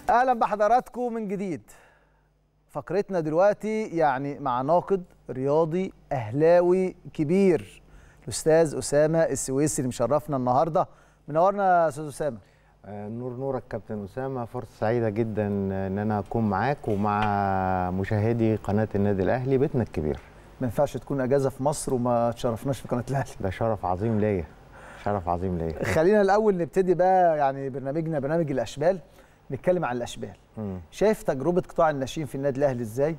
اهلا بحضراتكم من جديد فقرتنا دلوقتي يعني مع ناقد رياضي اهلاوي كبير الاستاذ اسامه السويسي اللي مشرفنا النهارده منورنا يا استاذ اسامه آه، نور نورك كابتن اسامه فرصه سعيده جدا ان انا اكون معاك ومع مشاهدي قناه النادي الاهلي بيتنا الكبير ما ينفعش تكون اجازه في مصر وما تشرفناش في قناه الاهلي ده شرف عظيم ليا شرف عظيم ليا خلينا الاول نبتدي بقى يعني برنامجنا برنامج الاشبال نتكلم عن الاشبال مم. شايف تجربه قطاع الناشئين في النادي الاهلي ازاي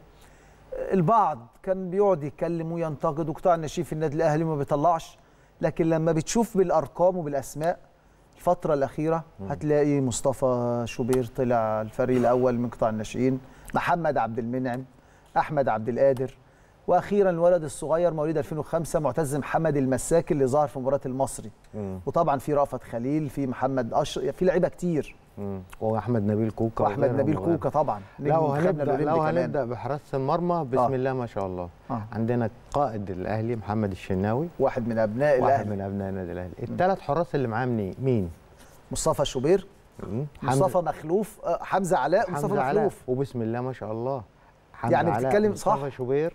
البعض كان بيقعد يتكلم وينتقد وقطاع الناشئين في النادي الاهلي وما بيطلعش لكن لما بتشوف بالارقام وبالاسماء الفتره الاخيره هتلاقي مصطفى شوبير طلع الفريق الاول من قطاع الناشئين محمد عبد المنعم احمد عبد القادر واخيرا الولد الصغير مواليد 2005 معتز محمد المساك اللي ظهر في مباراه المصري مم. وطبعا في رأفت خليل في محمد اشرف في لعيبه كتير مم. واحمد نبيل كوكا واحمد وغيرهم نبيل وغيرهم. كوكا طبعا نجم لو منتخبنا هنبدا الأولمبي لو كمان. هنبدا بحراسه المرمى بسم آه. الله ما شاء الله آه. عندنا قائد الاهلي محمد الشناوي واحد من ابناء واحد الاهلي من ابناء النادي الاهلي الثلاث حراس اللي معاه منين مين مصطفى شوبير مم. مصطفى مخلوف آه، حمزه علاء مصطفى حمزة علاء. مخلوف وبسم الله ما شاء الله حمزة يعني علاء، بتتكلم صح؟ مصطفى شوبير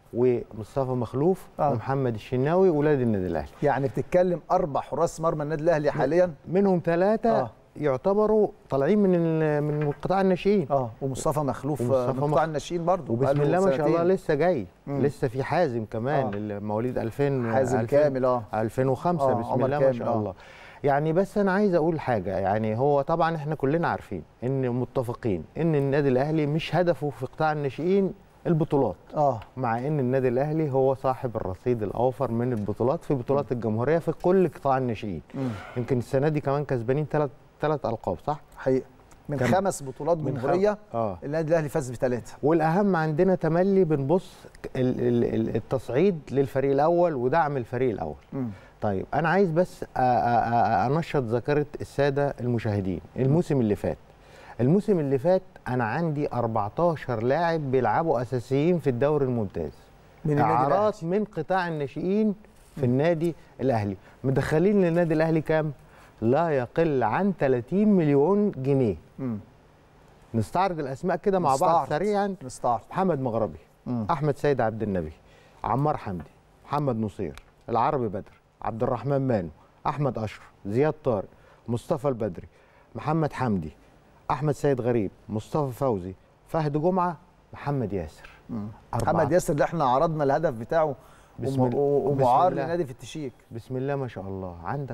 ومصطفى مخلوف آه. ومحمد الشناوي ولاد النادي الاهلي يعني بتتكلم اربع حراس مرمى النادي الاهلي حاليا منهم ثلاثه آه. آه. يعتبروا طالعين من ال- من قطاع الناشئين اه ومصطفى مخلوف آه، ومصطفى من قطاع مخ- الناشئين برضه وبسم الله ما شاء الله لسه جاي مم. لسه في حازم كمان آه. اللي مواليد 2000 حازم 2000 كامل اه 2005 آه، بسم عمر الله ما كامل، شاء آه. الله يعني بس انا عايز اقول حاجه يعني هو طبعا احنا كلنا عارفين ان متفقين ان النادي الاهلي مش هدفه في قطاع الناشئين البطولات اه مع ان النادي الاهلي هو صاحب الرصيد الاوفر من البطولات في بطولات الجمهوريه في كل قطاع الناشئين مم. يمكن السنه دي كمان كسبانين ثلاث ثلاث القاب صح حقيقه من كم؟ خمس بطولات من خم- جمهوريه اه النادي الاهلي فاز بثلاثه والاهم عندنا تملي بنبص ال- ال- ال- التصعيد للفريق الاول ودعم الفريق الاول مم. طيب انا عايز بس أ- أ- أ- انشط ذاكره الساده المشاهدين الموسم اللي فات الموسم اللي فات انا عندي 14 لاعب بيلعبوا اساسيين في الدوري الممتاز من النادي اعارات الاهلي من قطاع الناشئين في النادي الاهلي مدخلين للنادي الاهلي كام لا يقل عن 30 مليون جنيه مم. نستعرض الاسماء كده مع بعض نستعرض. سريعا نستعرض محمد مغربي مم. احمد سيد عبد النبي عمار حمدي محمد نصير العربي بدر عبد الرحمن مانو احمد اشرف زياد طارق مصطفى البدري محمد حمدي احمد سيد غريب مصطفى فوزي فهد جمعه محمد ياسر مم. أربعة. محمد ياسر اللي احنا عرضنا الهدف بتاعه بسم وم- الله- و- بسم ومعار الله. لنادي في التشيك بسم الله ما شاء الله عندك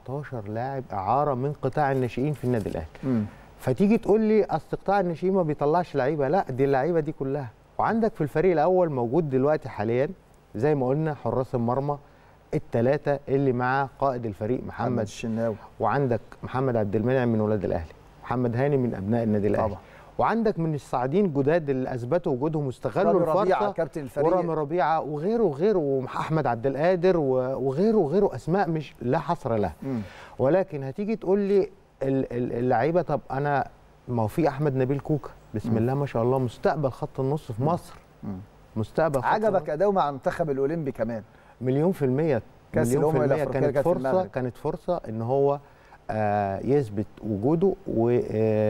14 لاعب اعاره من قطاع الناشئين في النادي الاهلي مم. فتيجي تقول لي اصل قطاع الناشئين ما بيطلعش لعيبه لا دي اللعيبه دي كلها وعندك في الفريق الاول موجود دلوقتي حاليا زي ما قلنا حراس المرمى الثلاثه اللي مع قائد الفريق محمد محمد الشناوي وعندك محمد عبد المنعم من ولاد الاهلي محمد هاني من ابناء النادي الاهلي طبعا وعندك من الصاعدين جداد اللي اثبتوا وجودهم واستغلوا رامي ربيعه الفرصه كابتن الفريق ورامي ربيعه وغيره وغيره واحمد عبد القادر و- وغيره وغيره اسماء مش لا حصر لها مم. ولكن هتيجي تقول لي ال- ال- اللعيبه طب انا ما هو في احمد نبيل كوكا بسم مم. الله ما شاء الله مستقبل خط النص في مصر مم. مستقبل خط عجبك النص. اداؤه مع المنتخب الاولمبي كمان مليون في المية كأس مليون في الأمم المية الأفريقية كانت كانت في فرصة المغرب. كانت فرصة ان هو آه يثبت وجوده و-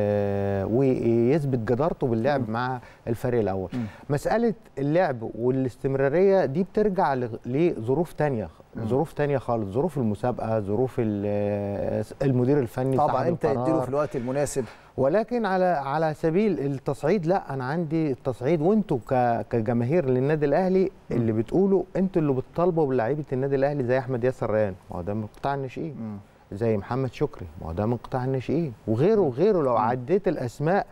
آه، ويثبت جدارته باللعب مم. مع الفريق الاول مم. مسألة اللعب والاستمرارية دي بترجع ل- لظروف تانية مم. ظروف تانية خالص ظروف المسابقة ظروف ال- آه، المدير الفني طبعا صاحب امتى يديله القرار. في الوقت المناسب ولكن على على سبيل التصعيد لا انا عندي التصعيد وانتوا ك- كجماهير للنادي الاهلي اللي بتقولوا انتوا اللي بتطالبوا بلعيبه النادي الاهلي زي احمد ياسر ريان ما هو ده من قطاع الناشئين مم. زي محمد شكري ما هو ده من قطاع الناشئين وغيره وغيره لو عديت الاسماء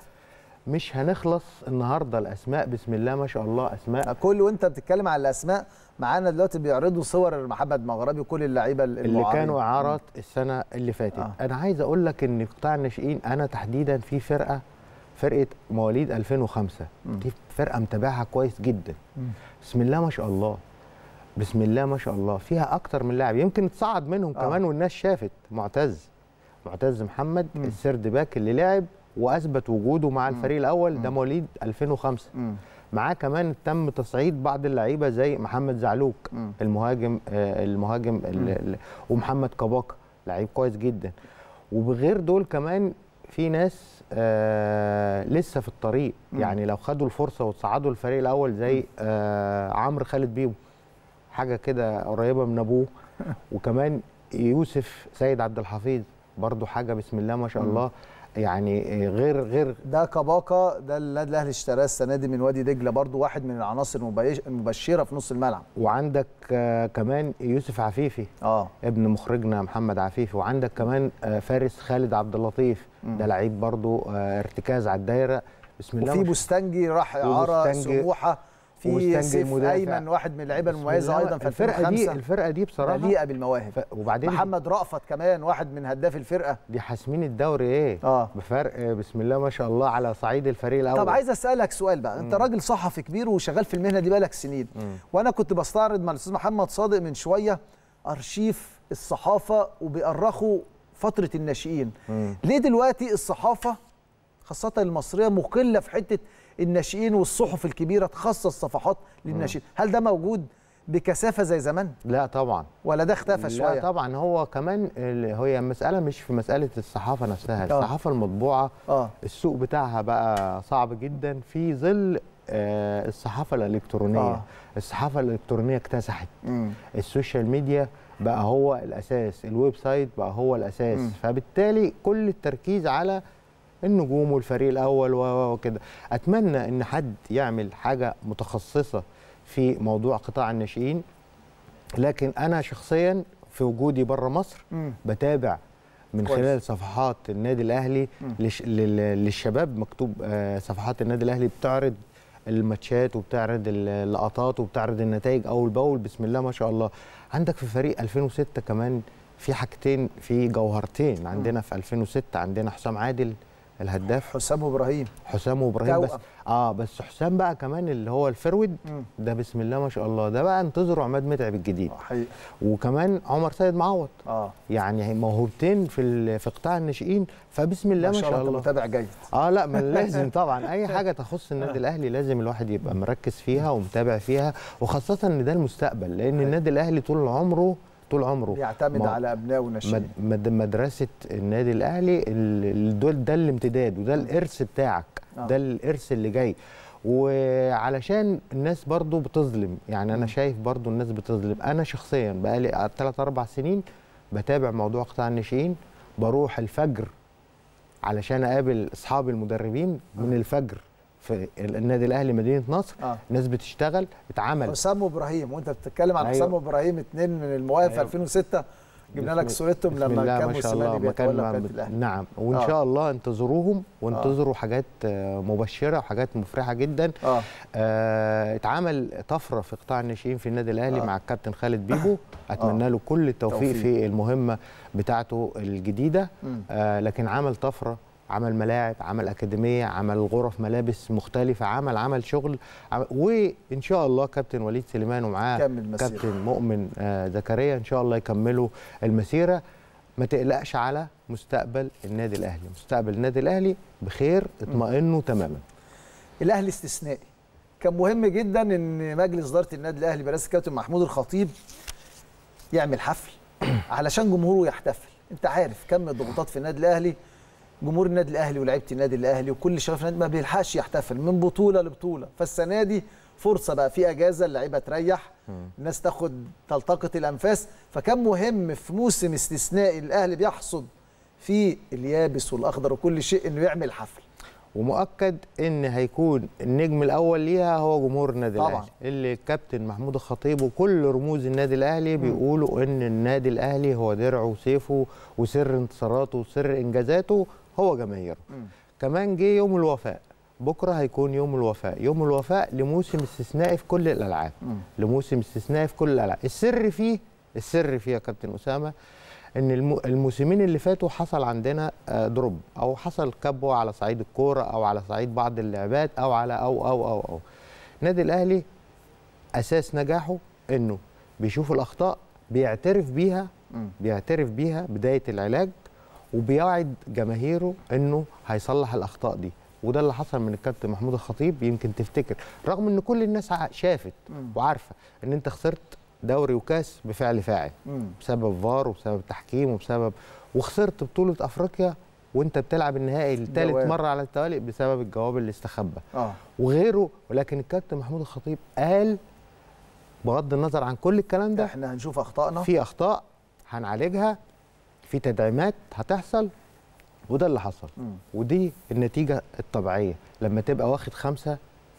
مش هنخلص النهارده الاسماء بسم الله ما شاء الله اسماء كل وانت بتتكلم على الاسماء معانا دلوقتي بيعرضوا صور محمد مغربي وكل اللعيبه اللي المعارين. كانوا اعارات السنه اللي فاتت آه. انا عايز اقول لك ان قطاع الناشئين انا تحديدا في فرقه فرقه مواليد 2005 مم. دي فرقه متابعها كويس جدا مم. بسم الله ما شاء الله بسم الله ما شاء الله فيها اكتر من لاعب يمكن تصعد منهم آه. كمان والناس شافت معتز معتز محمد مم. السرد باك اللي لعب واثبت وجوده مع مم. الفريق الاول ده مم. مواليد 2005 مم. معاه كمان تم تصعيد بعض اللعيبه زي محمد زعلوك مم. المهاجم آه، المهاجم ال- ال- ومحمد كباكا لعيب كويس جدا وبغير دول كمان في ناس آه لسه في الطريق مم. يعني لو خدوا الفرصه وتصعدوا الفريق الاول زي آه عمرو خالد بيبو حاجه كده قريبه من ابوه وكمان يوسف سيد عبد الحفيظ برضو حاجه بسم الله ما شاء مم. الله يعني آه، غير غير ده كباكا ده النادي الاهلي اشتراه السنه دي من وادي دجله برضو واحد من العناصر المبيش- المبشره في نص الملعب وعندك آه كمان يوسف عفيفي اه ابن مخرجنا محمد عفيفي وعندك كمان آه فارس خالد عبد اللطيف مم. ده لعيب برضو آه ارتكاز على الدايره بسم الله وفي ما شاء- بوستنجي راح اعاره وبوستنجي- سموحه في وبوستنجي سيف المدافع. ايمن واحد من اللعيبه بسم المميزه الله، ايضا في الفرقه دي 2005 الفرقه دي بصراحه مليئه بالمواهب ف... وبعدين محمد رأفت كمان واحد من هداف الفرقه دي حاسمين الدوري ايه اه بفرق آه، بسم الله ما شاء الله على صعيد الفريق الاول طب عايز اسالك سؤال بقى انت مم. راجل صحفي كبير وشغال في المهنه دي بقالك سنين مم. وانا كنت بستعرض مع الاستاذ محمد صادق من شويه ارشيف الصحافه وبيأرخوا فتره الناشئين مم. ليه دلوقتي الصحافه خاصه المصريه مقله في حته الناشئين والصحف الكبيره تخصص صفحات للناشئين هل ده موجود بكثافه زي زمان لا طبعا ولا ده اختفى لا شويه طبعا هو كمان ال- هي المساله مش في مساله الصحافه نفسها آه. الصحافه المطبوعه اه السوق بتاعها بقى صعب جدا في ظل آه، الصحافه الالكترونيه آه. الصحافه الالكترونيه اكتسحت مم. السوشيال ميديا بقى هو الاساس الويب سايت بقى هو الاساس مم. فبالتالي كل التركيز على النجوم والفريق الاول و- و- وكده اتمنى ان حد يعمل حاجه متخصصه في موضوع قطاع الناشئين لكن انا شخصيا في وجودي بره مصر مم. بتابع من كويس. خلال صفحات النادي الاهلي مم. لش... لل- للشباب مكتوب آه، صفحات النادي الاهلي بتعرض الماتشات وبتعرض اللقطات وبتعرض النتائج اول باول بسم الله ما شاء الله عندك في فريق 2006 كمان في حاجتين في جوهرتين عندنا في 2006 عندنا حسام عادل الهداف حسام ابراهيم حسام وابراهيم بس توأم. اه بس حسام بقى كمان اللي هو الفرود مم. ده بسم الله ما شاء الله ده بقى انتظروا عماد متعب الجديد آه، حقيقي وكمان عمر سيد معوض اه يعني موهوبتين في ال- في قطاع الناشئين فبسم الله ما ما شاء الله شاء انت الله متابع جيد اه لا ما لازم طبعا اي حاجه تخص النادي الاهلي لازم الواحد يبقى مركز فيها ومتابع فيها وخاصه ان ده المستقبل لان النادي الاهلي طول عمره طول عمره بيعتمد ما- على ابنائه وناشئين مد- مد- مدرسه النادي الاهلي ال- ال- دول ده الامتداد وده الارث بتاعك آه. ده الارث اللي جاي وعلشان الناس برضو بتظلم يعني انا شايف برضو الناس بتظلم انا شخصيا بقالي 3 4 سنين بتابع موضوع قطاع الناشئين بروح الفجر علشان اقابل اصحابي المدربين من الفجر في النادي الاهلي مدينه نصر اه ناس بتشتغل اتعمل حسام ابراهيم وانت بتتكلم عن أيوة. حسام ابراهيم اثنين من المواهب في أيوة. 2006 جبنا لك بسم- صورتهم بسم لما الله كان ما شاء موسيماني الله مكان بيتولى مع- قياده الاهلي نعم وان آه. شاء الله انتظروهم وانتظروا حاجات آه، مبشره وحاجات مفرحه جدا اه آه، اتعمل طفره في قطاع الناشئين في النادي الاهلي آه. مع الكابتن خالد بيبو اتمنى له كل التوفيق توفيق. في المهمه بتاعته الجديده مم. آه، لكن عمل طفره عمل ملاعب عمل اكاديميه عمل غرف ملابس مختلفه عمل عمل شغل عمل وان شاء الله كابتن وليد سليمان ومعاه كمل المسيرة. كابتن مؤمن آه، زكريا ان شاء الله يكملوا المسيره ما تقلقش على مستقبل النادي الاهلي مستقبل النادي الاهلي بخير اطمئنوا تماما الاهلي استثنائي كان مهم جدا ان مجلس اداره النادي الاهلي برئاسه الكابتن محمود الخطيب يعمل حفل علشان جمهوره يحتفل انت عارف كم الضغوطات في النادي الاهلي جمهور النادي الاهلي ولاعيبه النادي الاهلي وكل شباب النادي ما بيلحقش يحتفل من بطوله لبطوله فالسنه دي فرصه بقى في اجازه اللعيبه تريح الناس تاخد تلتقط الانفاس فكان مهم في موسم استثنائي الاهلي بيحصد فيه اليابس والاخضر وكل شيء انه يعمل حفل ومؤكد ان هيكون النجم الاول ليها هو جمهور النادي طبعاً. الاهلي اللي الكابتن محمود الخطيب وكل رموز النادي الاهلي بيقولوا ان النادي الاهلي هو درعه وسيفه وسر انتصاراته وسر انجازاته هو جماهيره كمان جه يوم الوفاء بكره هيكون يوم الوفاء يوم الوفاء لموسم استثنائي في كل الالعاب لموسم استثنائي في كل الالعاب السر فيه السر فيه يا كابتن اسامه ان الم- الموسمين اللي فاتوا حصل عندنا آه، دروب او حصل كبوه على صعيد الكوره او على صعيد بعض اللعبات او على او او او او النادي الاهلي اساس نجاحه انه بيشوف الاخطاء بيعترف بيها مم. بيعترف بيها بدايه العلاج وبيوعد جماهيره انه هيصلح الاخطاء دي وده اللي حصل من الكابتن محمود الخطيب يمكن تفتكر رغم ان كل الناس ع- شافت مم. وعارفه ان انت خسرت دوري وكاس بفعل فاعل مم. بسبب فار وبسبب تحكيم وبسبب وخسرت بطوله افريقيا وانت بتلعب النهائي الثالث جواب. مره على التوالي بسبب الجواب اللي استخبى اه وغيره ولكن الكابتن محمود الخطيب قال بغض النظر عن كل الكلام ده احنا هنشوف اخطائنا في اخطاء هنعالجها في تدعيمات هتحصل وده اللي حصل مم. ودي النتيجه الطبيعيه لما تبقى واخد خمسه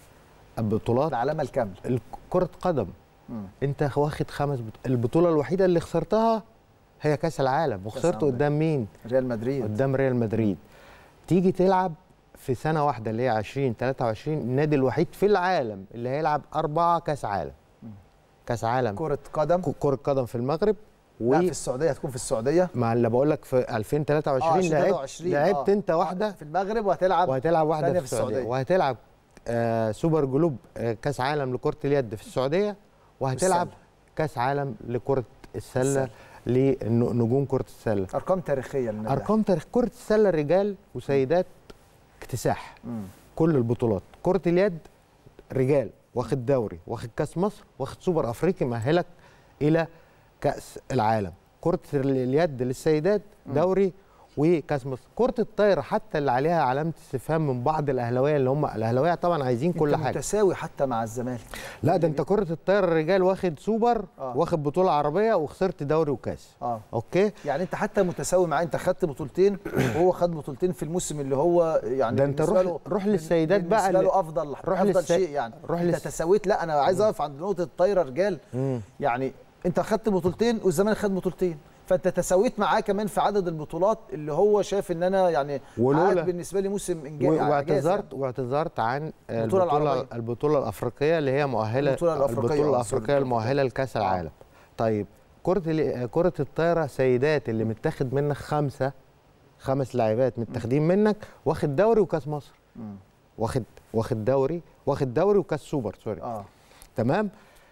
بطولات العلامه الكامله الك- كره قدم مم. انت واخد خمس بط... البطوله الوحيده اللي خسرتها هي كاس العالم وخسرت العالم. قدام مين ريال مدريد قدام ريال مدريد تيجي تلعب في سنه واحده اللي هي 20 23 النادي الوحيد في العالم اللي هيلعب اربعه كاس عالم كاس عالم كره قدم ك- كره قدم في المغرب لا في و السعوديه هتكون في السعوديه مع اللي بقول لك في 2023 اه لعبت 23 لعبت آه. انت واحده في المغرب وهتلعب وهتلعب واحده تانية في في السعوديه السعودية. وهتلعب آه سوبر جلوب آه كاس عالم لكره اليد في السعوديه وهتلعب والسلة. كاس عالم لكره السله السلة. لنجوم كره السله ارقام تاريخيه للنادي ارقام تاريخ كره السله رجال وسيدات اكتساح مم. كل البطولات كره اليد رجال واخد دوري واخد كاس مصر واخد سوبر افريقي مؤهلك الى كاس العالم كره اليد للسيدات دوري وكاس مصر كره الطايره حتى اللي عليها علامه استفهام من بعض الاهلاويه اللي هم الاهلاويه طبعا عايزين كل انت حاجه متساوي حتى مع الزمالك لا ده انت كره الطايره الرجال واخد سوبر آه. واخد بطوله عربيه وخسرت دوري وكاس اه اوكي يعني انت حتى متساوي معاه انت خدت بطولتين وهو خد بطولتين في الموسم اللي هو يعني ده انت بالنسبة روح- له- روح للسيدات بقى بالنسبه اللي- له افضل روح افضل للسي- شيء يعني روح انت للس- تساويت لا انا عايز اقف عند نقطه الطايره رجال مم. يعني انت خدت بطولتين والزمالك خد بطولتين فانت تساويت معاه كمان في عدد البطولات اللي هو شايف ان انا يعني ولولا- عاد بالنسبه لي موسم انجاز و- واعتذرت واعتذرت عن البطولة البطوله العربية. البطوله الافريقيه اللي هي مؤهله البطولة الأفريقية، البطوله آه، الافريقيه سوري. المؤهله لكاس آه. العالم طيب كره ال- كره الطايره سيدات اللي متاخد منك خمسه خمس لاعبات متاخدين منك واخد دوري وكاس مصر واخد واخد دوري واخد دوري وكاس سوبر سوري اه تمام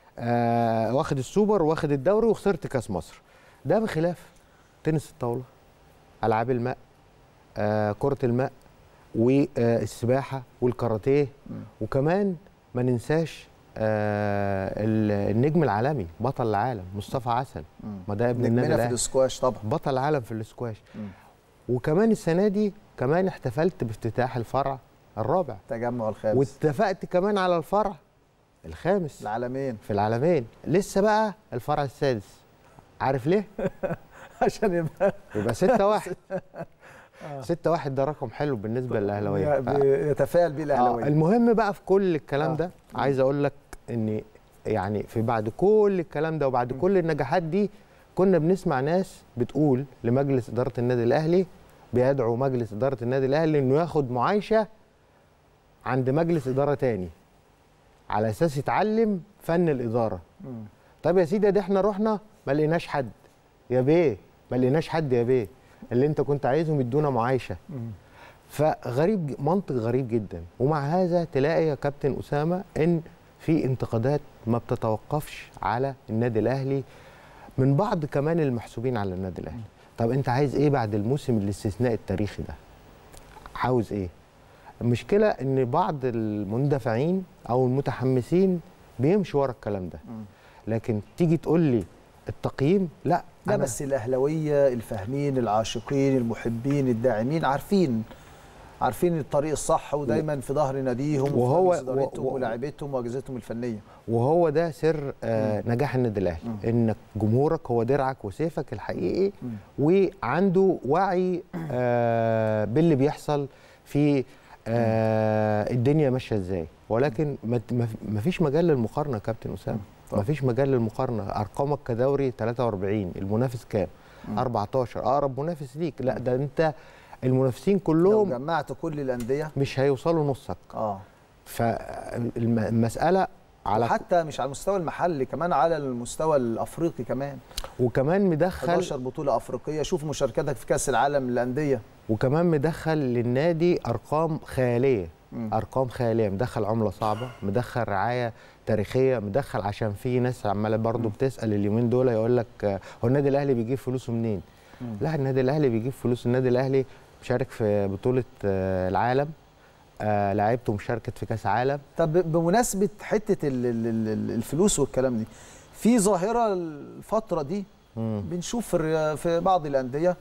آه واخد السوبر واخد الدوري وخسرت كاس مصر ده بخلاف تنس الطاوله العاب الماء آه كره الماء والسباحه والكاراتيه وكمان ما ننساش آه ال- النجم العالمي بطل العالم مصطفى عسل ما ده ابن النادي نجمنا في الاهلي الاسكواش طبعا بطل العالم في الاسكواش مم. وكمان السنه دي كمان احتفلت بافتتاح الفرع الرابع تجمع الخامس واتفقت كمان على الفرع الخامس العالمين في العالمين لسه بقى الفرع السادس عارف ليه؟ عشان يبقى يبقى 6 واحد 6 واحد ده رقم حلو بالنسبه للاهلاويه ف- يتفائل بيه آه الاهلاويه المهم بقى في كل الكلام آه. ده عايز اقول لك ان يعني في بعد كل الكلام ده وبعد كل النجاحات دي كنا بنسمع ناس بتقول لمجلس اداره النادي الاهلي بيدعو مجلس اداره النادي الاهلي انه ياخد معايشه عند مجلس اداره تاني على اساس يتعلم فن الاداره مم. طب يا سيدي ده احنا رحنا ما لقيناش حد يا بيه ما لقيناش حد يا بيه اللي انت كنت عايزهم يدونا معايشه مم. فغريب ج- منطق غريب جدا ومع هذا تلاقي يا كابتن اسامه ان في انتقادات ما بتتوقفش على النادي الاهلي من بعض كمان المحسوبين على النادي الاهلي طب انت عايز ايه بعد الموسم الاستثنائي التاريخي ده عاوز ايه المشكله ان بعض المندفعين او المتحمسين بيمشوا ورا الكلام ده مم. لكن تيجي تقول لي التقييم لا لا أنا- بس الاهلاويه الفاهمين العاشقين المحبين الداعمين عارفين عارفين الطريق الصح ودايما في ظهر ناديهم وهو- وفي ادارتهم و- و- ولاعيبتهم واجهزتهم الفنيه وهو ده سر آه نجاح النادي الاهلي انك جمهورك هو درعك وسيفك الحقيقي وعنده وعي آه باللي بيحصل في آه الدنيا ماشيه ازاي ولكن ما- ما ما فيش مجال للمقارنه يا كابتن اسامه طبعا. ما فيش مجال للمقارنه ارقامك كدوري 43 المنافس كام 14 اقرب منافس ليك لا ده انت المنافسين لو كلهم جمعت كل الانديه مش هيوصلوا نصك اه فالمساله على حتى مش على المستوى المحلي كمان على المستوى الافريقي كمان وكمان مدخل 11 بطوله افريقيه شوف مشاركتك في كاس العالم للانديه وكمان مدخل للنادي ارقام خياليه مم. ارقام خياليه مدخل عمله صعبه مدخل رعايه تاريخيه مدخل عشان في ناس عماله برضه بتسال اليومين دول يقول لك آه، هو النادي الاهلي بيجيب فلوسه منين لا النادي الاهلي بيجيب فلوس النادي الاهلي مشارك في بطوله آه، العالم آه لعيبته مشاركت في كاس عالم طب بمناسبه حته ال- ال- ال- الفلوس والكلام دي في ظاهره الفتره دي مم. بنشوف في الريا- في بعض الانديه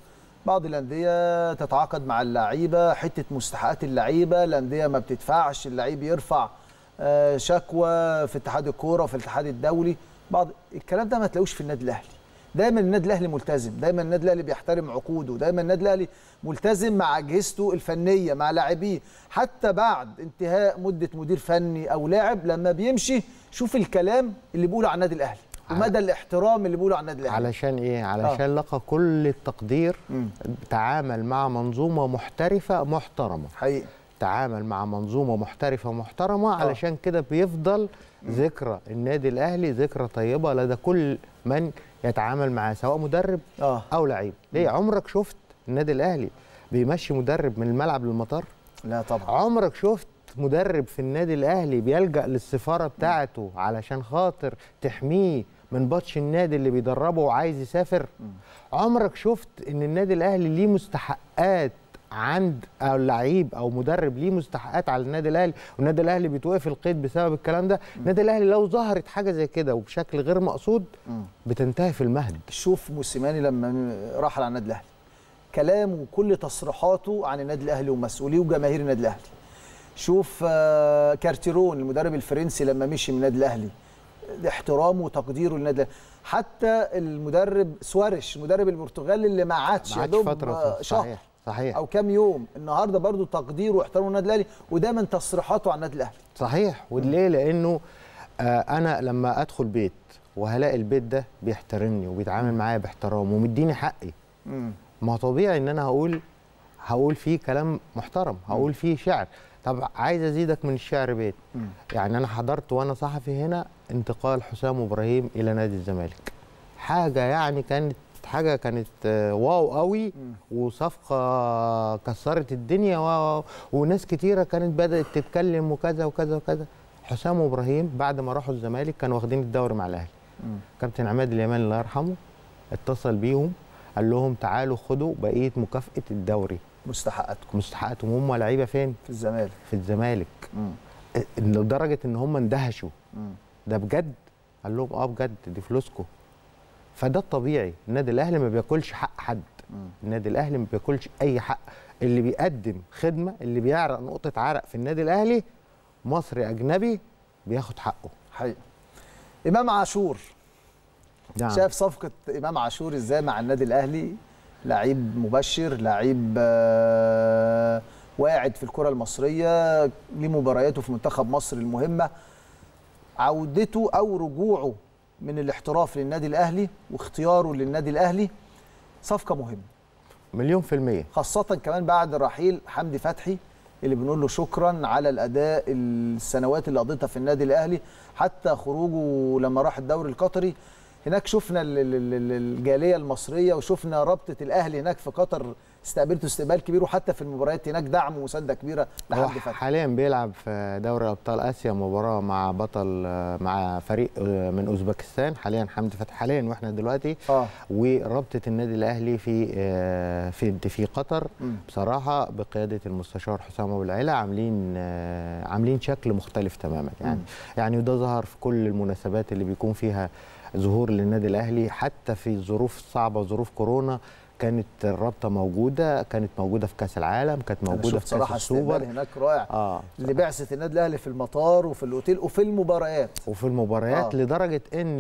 بعض الانديه تتعاقد مع اللعيبه حته مستحقات اللعيبه الانديه ما بتدفعش اللعيب يرفع آه، شكوى في اتحاد الكوره وفي الاتحاد الدولي بعض الكلام ده ما تلاقوش في النادي الاهلي دايما النادي الاهلي ملتزم دايما النادي الاهلي بيحترم عقوده دايما النادي الاهلي ملتزم مع اجهزته الفنيه مع لاعبيه حتى بعد انتهاء مده مدير فني او لاعب لما بيمشي شوف الكلام اللي بيقوله عن النادي الاهلي ومدى الاحترام اللي بيقوله عن النادي الاهلي علشان ايه علشان لقى كل التقدير مم. تعامل مع منظومه محترفه محترمه حقيقي تعامل مع منظومه محترفه محترمه علشان كده بيفضل ذكرى النادي الاهلي ذكرى طيبه لدى كل من يتعامل معاه سواء مدرب اه او لعيب ليه عمرك شفت النادي الاهلي بيمشي مدرب من الملعب للمطار لا طبعا عمرك شفت مدرب في النادي الاهلي بيلجا للسفاره بتاعته علشان خاطر تحميه من بطش النادي اللي بيدربه وعايز يسافر عمرك شفت ان النادي الاهلي ليه مستحقات عند او لعيب او مدرب ليه مستحقات على النادي الاهلي والنادي الاهلي بيتوقف القيد بسبب الكلام ده النادي الاهلي لو ظهرت حاجه زي كده وبشكل غير مقصود بتنتهي في المهد شوف موسيماني لما رحل عن النادي الاهلي كلامه وكل تصريحاته عن النادي الاهلي ومسؤوليه وجماهير النادي الاهلي شوف آه، كارتيرون المدرب الفرنسي لما مشي من النادي الاهلي احترامه وتقديره للنادي الاهلي حتى المدرب سواريش المدرب البرتغالي اللي ما عادش ما يا عادش دوب فتره آه، شهر صحيح صحيح او كام يوم النهارده برضو تقديره واحترامه للنادي الاهلي ودايما تصريحاته عن النادي الاهلي صحيح وليه لانه آه انا لما ادخل بيت وهلاقي البيت ده بيحترمني وبيتعامل معايا باحترام ومديني حقي ما طبيعي ان انا هقول هقول فيه كلام محترم هقول فيه شعر طب عايز ازيدك من الشعر بيت يعني انا حضرت وانا صحفي هنا انتقال حسام ابراهيم الى نادي الزمالك حاجه يعني كانت حاجه كانت آه، واو قوي وصفقه كسرت الدنيا و... وناس كتيره كانت بدات تتكلم وكذا وكذا وكذا حسام ابراهيم بعد ما راحوا الزمالك كانوا واخدين الدوري مع الاهلي كابتن عماد اليمان الله يرحمه اتصل بيهم قال لهم تعالوا خدوا بقيه مكافاه الدوري مستحقاتكم مستحقاتهم هم لعيبه فين في الزمالك في الزمالك مم. إن لدرجه ان هم اندهشوا مم. ده بجد قال لهم اه بجد دي فلوسكم فده الطبيعي النادي الاهلي ما بياكلش حق حد مم. النادي الاهلي ما بياكلش اي حق اللي بيقدم خدمه اللي بيعرق نقطه عرق في النادي الاهلي مصري اجنبي بياخد حقه حقيقي امام عاشور نعم. شايف صفقه امام عاشور ازاي مع النادي الاهلي لعيب مبشر لعيب آه، واعد في الكره المصريه ليه مبارياته في منتخب مصر المهمه عودته او رجوعه من الاحتراف للنادي الاهلي واختياره للنادي الاهلي صفقه مهمه مليون في المية خاصة كمان بعد رحيل حمدي فتحي اللي بنقول له شكرا على الأداء السنوات اللي قضيتها في النادي الأهلي حتى خروجه لما راح الدوري القطري هناك شفنا ال- ال- ال- الجالية المصرية وشفنا رابطة الأهلي هناك في قطر استقبلته استقبال كبير وحتى في المباريات هناك دعم ومساندة كبيرة هو لحمدي فتحي حاليا بيلعب في دوري ابطال اسيا مباراه مع بطل آه، مع فريق آه، من اوزبكستان حاليا حمدي فتحي حاليا واحنا دلوقتي اه ورابطه النادي الاهلي في آه، في في قطر مم. بصراحه بقياده المستشار حسام ابو العلا عاملين آه، عاملين شكل مختلف تماما يعني مم. يعني وده ظهر في كل المناسبات اللي بيكون فيها ظهور للنادي الاهلي حتى في الظروف الصعبه ظروف كورونا كانت الرابطه موجوده كانت موجوده في كاس العالم كانت أنا موجوده شفت في كاس صراحة السوبر استقبال هناك رائع اه لبعثة النادي الأهلي في المطار وفي الأوتيل وفي المباريات وفي المباريات آه. آه. لدرجه ان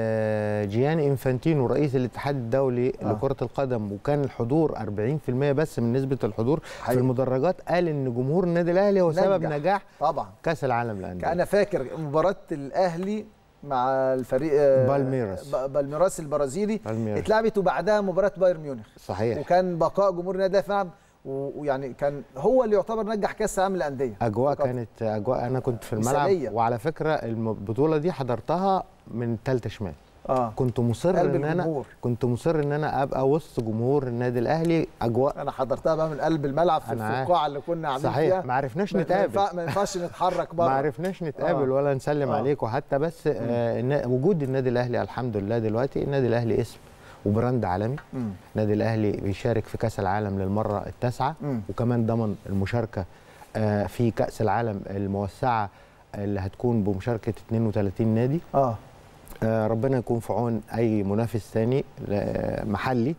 آه، جياني انفانتينو رئيس الاتحاد الدولي آه. آه. لكره القدم وكان الحضور 40% بس من نسبه الحضور حقيقي. في المدرجات قال ان جمهور النادي الاهلي هو سبب نجح. نجاح طبعا كاس العالم للانديه انا فاكر مباراه الاهلي مع الفريق آه، بالميراس. ب- بالميراس البرازيلي بالميراس. اتلعبت وبعدها مباراه بايرن ميونخ صحيح وكان بقاء جمهور النادي الاهلي في الملعب و- ويعني كان هو اللي يعتبر نجح كاس العالم للانديه اجواء فقط. كانت اجواء انا كنت في الملعب مثالية. وعلى فكره البطوله دي حضرتها من ثالثه شمال اه كنت مصر قلب ان انا الجمهور. كنت مصر ان انا ابقى وسط جمهور النادي الاهلي اجواء انا حضرتها بقى من قلب الملعب في أنا عارف. الفقاعه اللي كنا عاملين فيها صحيح ما عرفناش ما- ما نتقابل ينفع- ما ينفعش نتحرك بره ما عرفناش نتقابل آه. ولا نسلم آه. عليك وحتى بس آه إن- وجود النادي الاهلي الحمد لله دلوقتي النادي الاهلي اسم وبراند عالمي مم. النادي الاهلي بيشارك في كاس العالم للمره التاسعه مم. وكمان ضمن المشاركه آه في كاس العالم الموسعه اللي هتكون بمشاركه 32 نادي اه آه ربنا يكون في عون اي منافس ثاني ل- محلي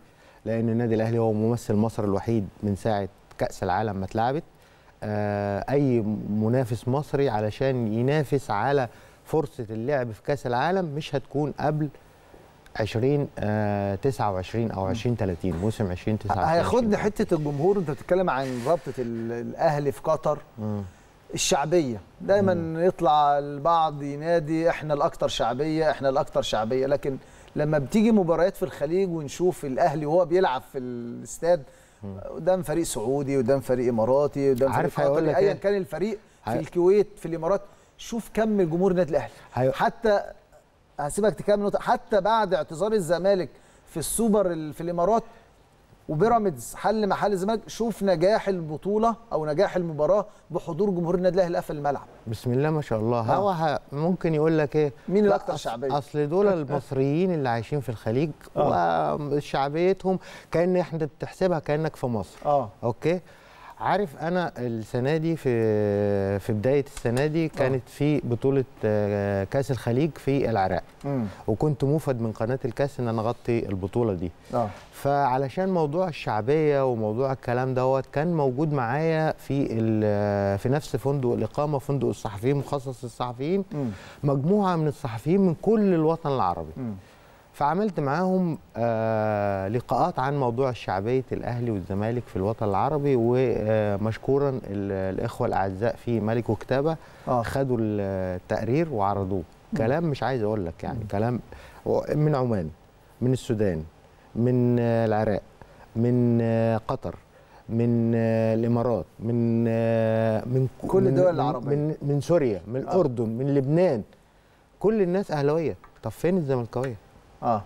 لان النادي الاهلي هو ممثل مصر الوحيد من ساعه كاس العالم ما اتلعبت آه، اي منافس مصري علشان ينافس على فرصه اللعب في كاس العالم مش هتكون قبل 20 آه 29 او 20 30 موسم 20 29 هياخدني حته الجمهور انت بتتكلم عن رابطه ال- الاهلي في قطر مم. الشعبيه دايما يطلع البعض ينادي احنا الاكثر شعبيه احنا الاكثر شعبيه لكن لما بتيجي مباريات في الخليج ونشوف الاهلي وهو بيلعب في الاستاد قدام فريق سعودي قدام فريق اماراتي قدام فريق عارف هيقول قطري لك ايا إيه؟ كان الفريق في هي- الكويت في الامارات شوف كم الجمهور النادي الاهلي هي- حتى هسيبك تكمل نقطة. حتى بعد اعتذار الزمالك في السوبر ال- في الامارات وبيراميدز حل محل الزمالك شوف نجاح البطوله او نجاح المباراه بحضور جمهور النادي الاهلي اللي قفل الملعب بسم الله ما شاء الله آه. هو ه- ممكن يقول لك ايه مين لا، الأكتر أص- شعبية؟ اصل دول المصريين اللي عايشين في الخليج وشعبيتهم كان احنا بتحسبها كانك في مصر اه اوكي عارف انا السنه دي في في بدايه السنه دي كانت في بطوله آه، كاس الخليج في العراق امم وكنت موفد من قناه الكاس ان انا اغطي البطوله دي اه فعلشان موضوع الشعبيه وموضوع الكلام دوت كان موجود معايا في ال- في نفس فندق الاقامه فندق الصحفيين مخصص للصحفيين امم مجموعه من الصحفيين من كل الوطن العربي امم فعملت معاهم آه لقاءات عن موضوع شعبيه الاهلي والزمالك في الوطن العربي ومشكورا ال- الاخوه الاعزاء في ملك وكتابه اه خدوا التقرير وعرضوه كلام مش عايز اقول لك يعني كلام من عمان من السودان من آه، العراق من آه، قطر من آه، الامارات من آه، من ك- كل من- الدول من- العربية. من من سوريا من الاردن من لبنان كل الناس اهلاويه طب فين الزملكاويه اه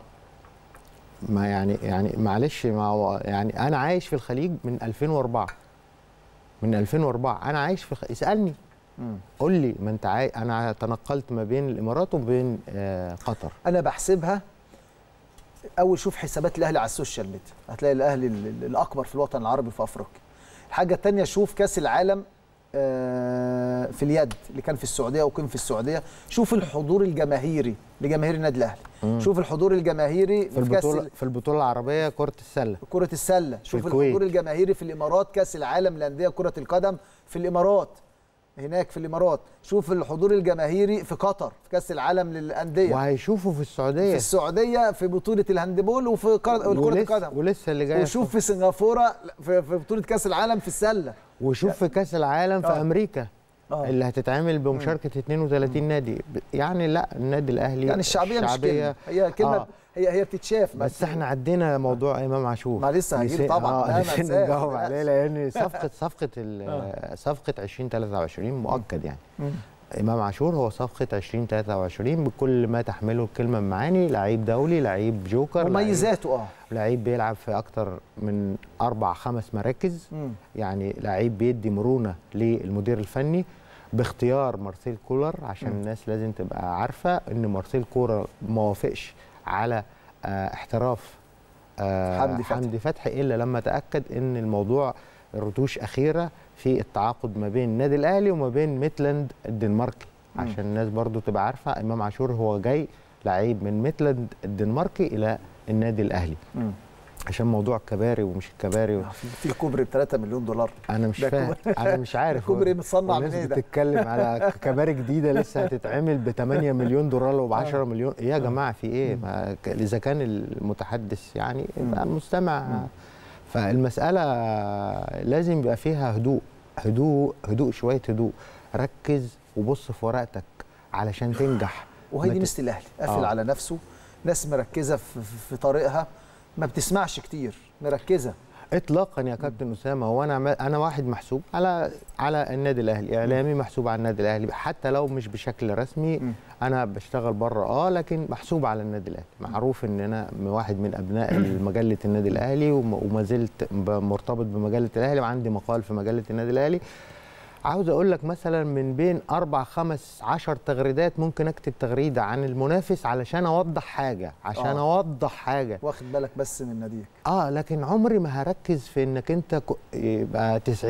ما يعني يعني معلش ما هو يعني انا عايش في الخليج من 2004 من 2004 انا عايش في الخ... اسالني امم قول لي ما انت عاي... انا تنقلت ما بين الامارات وبين آه قطر انا بحسبها اول شوف حسابات الاهلي على السوشيال ميديا هتلاقي الاهلي ال- ال- الاكبر في الوطن العربي في افريقيا الحاجه الثانيه شوف كاس العالم آه، في اليد اللي كان في السعوديه وكان في السعوديه شوف الحضور الجماهيري لجماهير النادي الاهلي شوف الحضور الجماهيري في في كاس البطوله ال- في البطوله العربيه كره السله كرة السلة شوف الكويت. الحضور الجماهيري في الإمارات كأس العالم للأندية كرة القدم في الإمارات هناك في الإمارات شوف الحضور الجماهيري في قطر في كأس العالم للأندية وهيشوفوا في السعوديه في السعودية في بطولة الهاندبول وفي كرة كرة ولسه, القدم ولسه اللي جاي وشوف في سنغافورة في في بطولة كأس العالم في السلة وشوف في كاس العالم في آه. امريكا آه. اللي هتتعمل بمشاركه 32 نادي ب- يعني لا النادي الاهلي يعني الشعبية, مش كلمة هي كلمة آه. هي هي بتتشاف بس احنا عدينا موضوع امام عاشور ما لسه هجيب نسي- طبعاً، اه لا، ما نسينا انساش، نجاوب ما عليه لان صفقه صفقه ال- صفقه 2023 مؤكد يعني مم. امام عاشور هو صفقه 2023 بكل ما تحمله الكلمه من معاني لعيب دولي لعيب جوكر لعيب- مميزاته اه لعيب بيلعب في اكتر من اربع خمس مراكز مم. يعني لعيب بيدي مرونه للمدير الفني باختيار مارسيل كولر عشان الناس لازم تبقى عارفه ان مارسيل كولر ما وافقش على آه احتراف آه حمدي فتحي. حمدي فتحي الا لما تاكد ان الموضوع رتوش اخيره في التعاقد ما بين النادي الاهلي وما بين ميتلاند الدنماركي مم. عشان الناس برضو تبقى عارفه امام عاشور هو جاي لعيب من ميتلاند الدنماركي الى النادي الاهلي مم. عشان موضوع الكباري ومش الكباري و... في في كوبري ب 3 مليون دولار انا مش ده فاهم انا مش عارف هو- كوبري متصنع والناس من ايه ده؟ بتتكلم على كباري جديده لسه هتتعمل ب 8 مليون دولار وب 10 مليون ايه يا جماعه في ايه ما ك- اذا كان المتحدث يعني يبقى المستمع فالمساله لازم يبقى فيها هدوء هدوء هدوء شويه هدوء ركز وبص في ورقتك علشان تنجح وهي ما دي ت- ميزه الاهلي قافل آه. على نفسه ناس مركزه في, في في طريقها ما بتسمعش كتير مركزه اطلاقا يا كابتن اسامه هو انا عم- انا واحد محسوب على على النادي الاهلي اعلامي محسوب على النادي الاهلي حتى لو مش بشكل رسمي م. انا بشتغل بره اه لكن محسوب على النادي الاهلي معروف ان انا م- واحد من ابناء مجله النادي الاهلي وم- وما زلت ب- مرتبط بمجله الاهلي وعندي مقال في مجله النادي الاهلي عاوز اقول لك مثلا من بين اربع خمس عشر تغريدات ممكن اكتب تغريده عن المنافس علشان اوضح حاجه عشان آه. اوضح حاجه واخد بالك بس من ناديك اه لكن عمري ما هركز في انك انت ك- يبقى 90%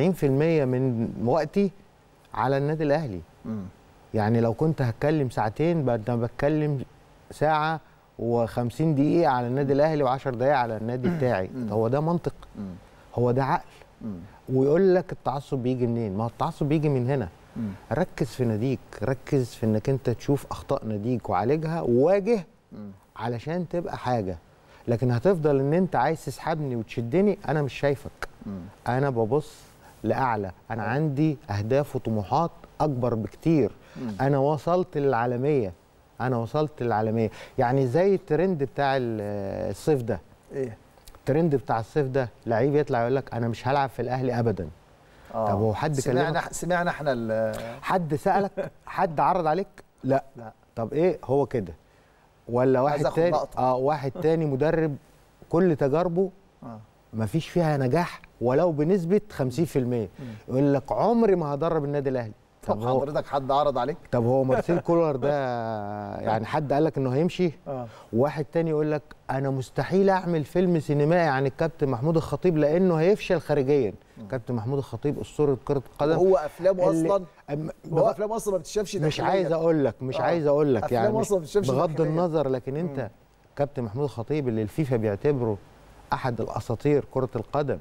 من وقتي على النادي الاهلي مم. يعني لو كنت هتكلم ساعتين بقى انا بتكلم ساعه و50 دقيقه على النادي الاهلي و10 دقائق على النادي بتاعي هو ده منطق مم. هو ده عقل مم. ويقول لك التعصب بيجي منين ما هو التعصب بيجي من هنا مم. ركز في ناديك ركز في انك انت تشوف اخطاء ناديك وعالجها وواجه مم. علشان تبقى حاجه لكن هتفضل ان انت عايز تسحبني وتشدني انا مش شايفك مم. انا ببص لاعلى انا عندي اهداف وطموحات اكبر بكتير مم. انا وصلت للعالميه انا وصلت للعالميه يعني زي الترند بتاع ال- الصيف ده ايه الترند بتاع الصيف ده لعيب يطلع يقول لك انا مش هلعب في الاهلي ابدا آه. طب هو حد سمعنا كلمك؟ سمعنا احنا ال- حد سالك حد عرض عليك لا لا طب ايه هو كده ولا واحد آخد تاني لقطة. اه واحد تاني مدرب كل تجاربه آه. مفيش فيها نجاح ولو بنسبه 50% يقول لك عمري ما هدرب النادي الاهلي طب طب هو حضرتك حد عرض عليك طب هو مارسيل كولر ده يعني حد قال لك انه هيمشي اه وواحد تاني يقول لك انا مستحيل اعمل فيلم سينمائي عن الكابتن محمود الخطيب لانه هيفشل خارجيا كابتن محمود الخطيب اسطوره كره القدم هو افلامه اللي- اصلا أم- هو افلامه اصلا ما بتتشافش مش داخلياً. عايز اقول لك مش آه. عايز اقول لك أفلام يعني مش أصلاً ما بتشوفش بغض داخلياً. النظر لكن انت كابتن محمود الخطيب اللي الفيفا بيعتبره احد الاساطير كره القدم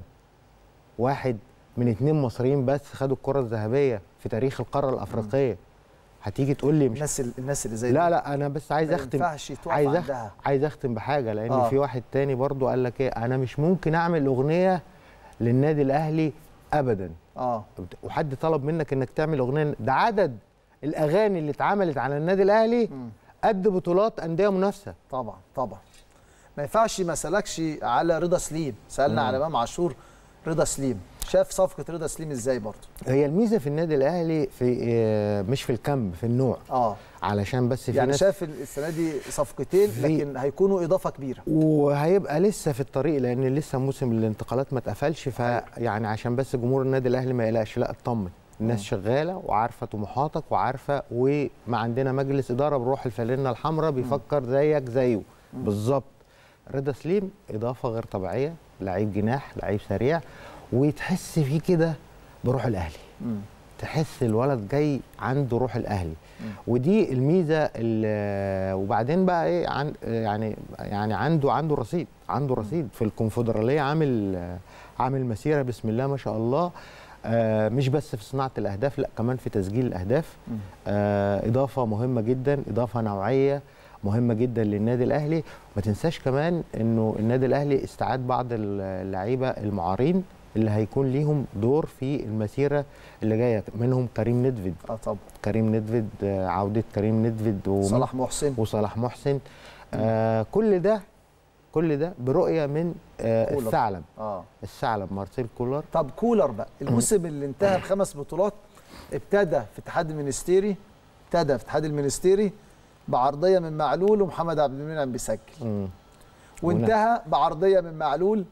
واحد من اتنين مصريين بس خدوا الكره الذهبيه في تاريخ القاره الافريقيه هتيجي تقول لي مش الناس ال- الناس اللي زي لا دي لا انا بس عايز ما اختم ينفعش تقف عايز أخ... عندها. عايز اختم بحاجه لان آه. في واحد تاني برضو قال لك ايه انا مش ممكن اعمل اغنيه للنادي الاهلي ابدا اه وحد طلب منك انك تعمل اغنيه ده عدد الاغاني اللي اتعملت على النادي الاهلي مم. قد بطولات انديه منافسه طبعا طبعا ما ينفعش ما سالكش على رضا سليم سالنا على امام عاشور رضا سليم شاف صفقه رضا سليم ازاي برضه هي الميزه في النادي الاهلي في آه، مش في الكم في النوع اه علشان بس في يعني ناس شاف السنه دي صفقتين في- لكن هيكونوا اضافه كبيره وهيبقى لسه في الطريق لان لسه موسم الانتقالات ما اتقفلش فيعني عشان بس جمهور النادي الاهلي ما يقلقش لا اطمن الناس شغاله وعارفه طموحاتك وعارفه وما عندنا مجلس اداره بروح الفانلة الحمراء بيفكر زيك زيه بالظبط رضا سليم اضافه غير طبيعيه لعيب جناح لعيب سريع وتحس فيه كده بروح الاهلي مم. تحس الولد جاي عنده روح الاهلي ودي الميزه اللي وبعدين بقى ايه عن يعني يعني عنده عنده رصيد عنده رصيد في الكونفدراليه عامل عامل مسيره بسم الله ما شاء الله آه مش بس في صناعه الاهداف لا كمان في تسجيل الاهداف آه اضافه مهمه جدا اضافه نوعيه مهمه جدا للنادي الاهلي ما تنساش كمان انه النادي الاهلي استعاد بعض اللعيبه المعارين اللي هيكون ليهم دور في المسيره اللي جايه منهم كريم ندفد اه طبعا كريم ندفد آه، عوده كريم ندفد و- صلاح محسن وصلاح محسن آه كل ده كل ده برؤيه من آه كولر. الثعلب اه الثعلب مارسيل كولر طب كولر بقى الموسم اللي انتهى بخمس بطولات ابتدى في اتحاد المنستيري ابتدى في اتحاد المنستيري بعرضيه من معلول ومحمد عبد المنعم بيسجل مم. وانتهى بعرضيه من معلول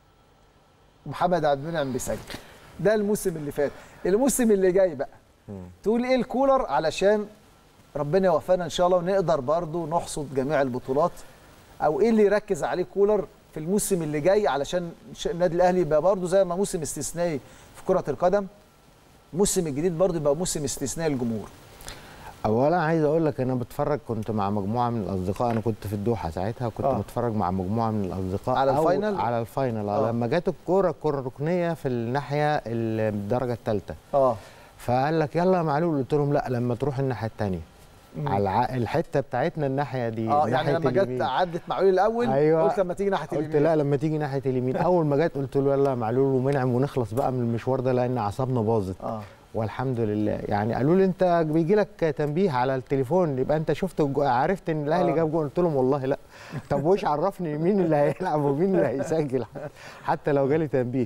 ومحمد عبد المنعم بيسجل ده الموسم اللي فات الموسم اللي جاي بقى تقول ايه الكولر علشان ربنا يوفقنا ان شاء الله ونقدر برضو نحصد جميع البطولات او ايه اللي يركز عليه كولر في الموسم اللي جاي علشان ش- النادي الاهلي يبقى برضو زي ما موسم استثنائي في كرة القدم الموسم الجديد برضو يبقى موسم استثنائي للجمهور اولا عايز اقول لك انا بتفرج كنت مع مجموعه من الاصدقاء انا كنت في الدوحه ساعتها كنت آه. آه. بتفرج مع مجموعه من الاصدقاء على أو الفاينل؟ على الفاينل آه. آه. لما جت الكوره الكوره الركنيه في الناحيه ال- الدرجه الثالثه اه فقال لك يلا يا معلول قلت لهم لا لما تروح الناحيه الثانيه على الع- الحته بتاعتنا الناحيه دي اه يعني ناحية لما جت اليمين. عدت معلول الاول أيوة. قلت لما تيجي ناحيه قلت اليمين لا لما تيجي ناحيه اليمين اول ما جت قلت له يلا يا معلول ومنعم ونخلص بقى من المشوار ده لان اعصابنا باظت اه والحمد لله يعني قالوا لي انت بيجي لك تنبيه على التليفون يبقى انت شفت الجو- عرفت ان الاهلي آه. جاب جول قلت لهم والله لا طب وش عرفني مين اللي هيلعب ومين اللي هيسجل حتى لو جالي تنبيه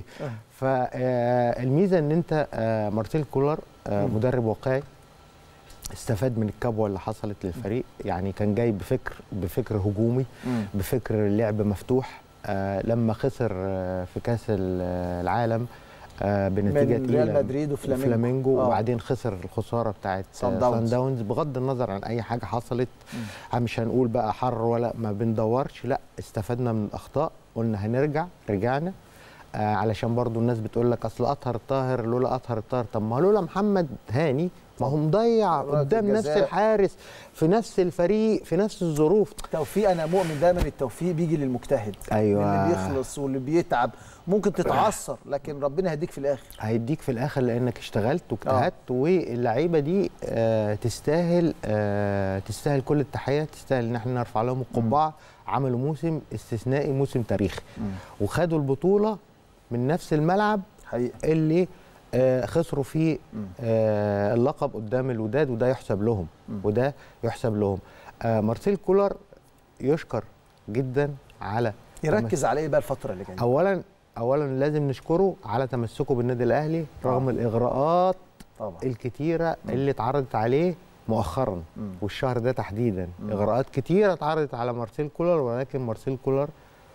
فالميزه ان انت آه، مارسيل كولر آه، مدرب واقعي استفاد من الكبوه اللي حصلت للفريق يعني كان جاي بفكر بفكر هجومي مم. بفكر اللعب مفتوح آه لما خسر آه في كاس ال- العالم آه بنتيجه من ريال تقيلة مدريد وفلامينجو. فلامينجو آه. وبعدين خسر الخساره بتاعت صن سان داونز. داونز بغض النظر عن اي حاجه حصلت مش هنقول بقى حر ولا ما بندورش لا استفدنا من الاخطاء قلنا هنرجع رجعنا آه علشان برضو الناس بتقول لك اصل اطهر الطاهر لولا اطهر الطاهر طب ما هو لولا محمد هاني ما هو مضيع ركلة قدام نفس جزاء. الحارس في نفس الفريق في نفس الظروف التوفيق انا مؤمن دايما التوفيق بيجي للمجتهد أيوة. اللي بيخلص واللي بيتعب ممكن تتعثر لكن ربنا هيديك في الاخر هيديك في الاخر لانك اشتغلت واجتهدت واللعيبه دي آه تستاهل آه تستاهل كل التحيه تستاهل ان احنا نرفع لهم القبعه عملوا موسم استثنائي موسم تاريخي وخدوا البطوله من نفس الملعب حقيقه اللي آه خسروا فيه آه اللقب قدام الوداد وده يحسب لهم وده يحسب لهم آه مارسيل كولر يشكر جدا على يركز على ايه بقى الفتره اللي جايه اولا اولا لازم نشكره على تمسكه بالنادي الاهلي رغم الاغراءات طبعا الكتيره اللي اتعرضت عليه مؤخرا مم. والشهر ده تحديدا اغراءات كتيره اتعرضت على مارسيل كولر ولكن مارسيل كولر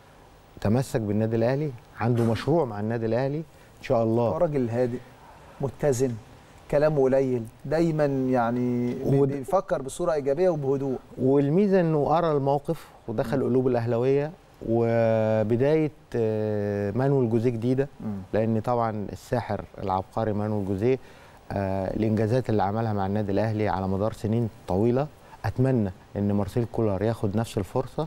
تمسك بالنادي الاهلي عنده مشروع مع النادي الاهلي ان شاء هو الله راجل هادئ متزن كلامه قليل دايما يعني بي- ود- بيفكر بصوره ايجابيه وبهدوء والميزه انه قرا الموقف ودخل قلوب الاهلاويه وبدايه آه، مانويل جوزيه جديده لان طبعا الساحر العبقري مانويل جوزيه آه، الانجازات اللي عملها مع النادي الاهلي على مدار سنين طويله اتمنى ان مارسيل كولر ياخد نفس الفرصه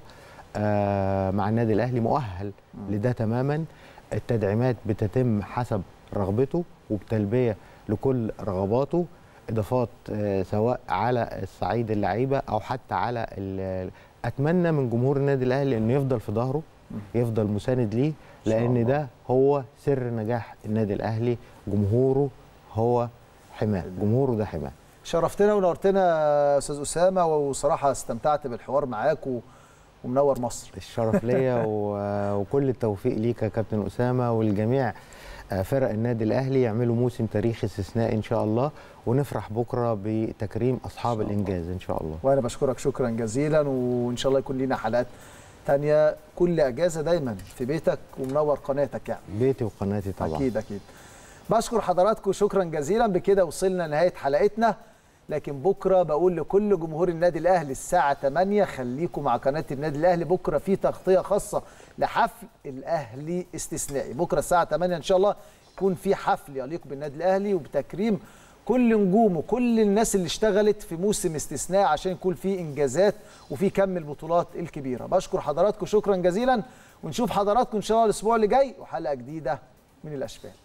آه، مع النادي الاهلي مؤهل لده تماما التدعيمات بتتم حسب رغبته وبتلبيه لكل رغباته اضافات آه، سواء على الصعيد اللعيبه او حتى على ال- اتمنى من جمهور النادي الاهلي انه يفضل في ظهره يفضل مساند ليه شاء الله. لان ده هو سر نجاح النادي الاهلي جمهوره هو حماه جمهوره ده حماه شرفتنا ونورتنا يا استاذ اسامه وصراحه استمتعت بالحوار معاك و... ومنور مصر الشرف ليا و- وكل التوفيق ليك يا كابتن اسامه والجميع آه، فرق النادي الاهلي يعملوا موسم تاريخي استثنائي ان شاء الله ونفرح بكره بتكريم اصحاب إن شاء الله. الانجاز ان شاء الله وانا بشكرك شكرا جزيلا وان شاء الله يكون لنا حلقات تانية كل اجازه دايما في بيتك ومنور قناتك يعني بيتي وقناتي طبعا اكيد اكيد بشكر حضراتكم شكرا جزيلا بكده وصلنا نهايه حلقتنا لكن بكره بقول لكل جمهور النادي الاهلي الساعه 8 خليكم مع قناه النادي الاهلي بكره في تغطيه خاصه لحفل الاهلي استثنائي بكره الساعه 8 ان شاء الله يكون في حفل يليق بالنادي الاهلي وبتكريم كل نجومه كل الناس اللي اشتغلت في موسم استثنائي عشان يكون في انجازات وفي كم البطولات الكبيره بشكر حضراتكم شكرا جزيلا ونشوف حضراتكم ان شاء الله الاسبوع اللي جاي وحلقه جديده من الاشبال